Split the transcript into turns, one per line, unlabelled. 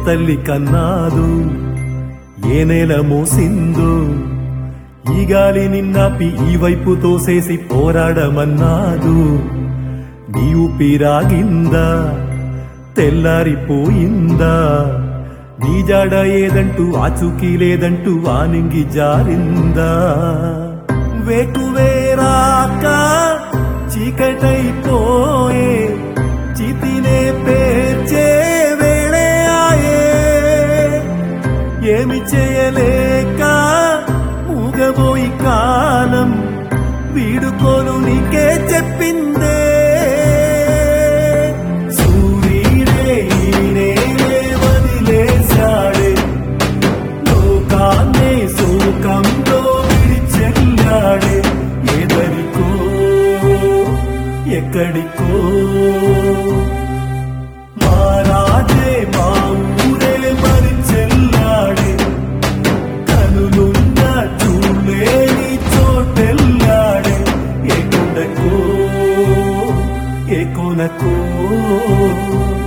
తల్లి కన్నాదు ఏ నెల మోసిందో ఈ గాలి నిన్నాపి ఈ వైపు తోసేసి పోరాడమన్నాదు నీ ఊపిరాగిందా తెల్లారిపోయిందా నీ జాడ ఏదంటూ ఆచూకీ లేదంటూ ఆనింగి జారిందా వేకువేరాక చీకటైపోయే చితినే పేర్చే వేళే ఆయే ఏమి చేయలేక మూగబోయి కాలం వీడుకోను నీకే చెప్పిందే సూర్యుడే ఈయనే వదిలేశాడే లోకాన్నే శోకంలో విడిచెల్లాడే ఎదరికో ఎక్కడికో మా రాజే మా ఊరే మరి చెల్లాడే కనులున్న చూలేని చోటెల్లాడే ఏ కొండకో ఏ కొనకో